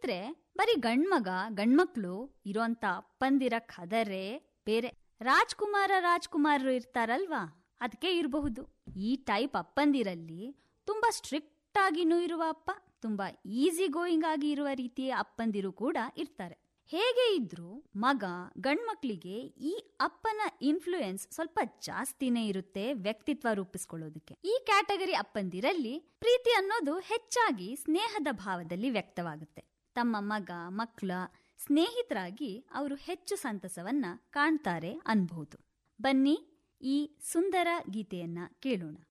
ಆದ್ರೆ ಬರೀ ಗಂಡ್ಮಗ ಗಂಡ್ಮಕ್ಳು ಇರೋಂತ ಅಪ್ಪಂದಿರ ಕದರೇ ಬೇರೆ ರಾಜ್ಕುಮಾರ ರಾಜ್ಕುಮಾರರು ಇರ್ತಾರಲ್ವಾ ಅದಕ್ಕೆ ಇರಬಹುದು ಈ ಟೈಪ್ ಅಪ್ಪಂದಿರಲ್ಲಿ ತುಂಬಾ ಸ್ಟ್ರಿಕ್ಟ್ ಆಗಿನೂ ಇರುವ ಅಪ್ಪ ತುಂಬಾ ಈಸಿ ಗೋಯಿಂಗ್ ಆಗಿ ಇರುವ ರೀತಿಯ ಅಪ್ಪಂದಿರು ಕೂಡ ಇರ್ತಾರೆ ಹೇಗೆ ಇದ್ರೂ ಮಗ ಗಂಡ್ಮಕ್ಳಿಗೆ ಈ ಅಪ್ಪನ ಇನ್ಫ್ಲೂಯೆನ್ಸ್ ಸ್ವಲ್ಪ ಜಾಸ್ತಿನೇ ಇರುತ್ತೆ ವ್ಯಕ್ತಿತ್ವ ರೂಪಿಸ್ಕೊಳ್ಳೋದಕ್ಕೆ ಈ ಕ್ಯಾಟಗರಿ ಅಪ್ಪಂದಿರಲ್ಲಿ ಪ್ರೀತಿ ಅನ್ನೋದು ಹೆಚ್ಚಾಗಿ ಸ್ನೇಹದ ಭಾವದಲ್ಲಿ ವ್ಯಕ್ತವಾಗುತ್ತೆ ತಮ್ಮ ಮಗ ಮಕ್ಕಳ ಸ್ನೇಹಿತರಾಗಿ ಅವರು ಹೆಚ್ಚು ಸಂತಸವನ್ನ ಕಾಣ್ತಾರೆ ಅನ್ಬಹುದು ಬನ್ನಿ ಈ ಸುಂದರ ಗೀತೆಯನ್ನ ಕೇಳೋಣ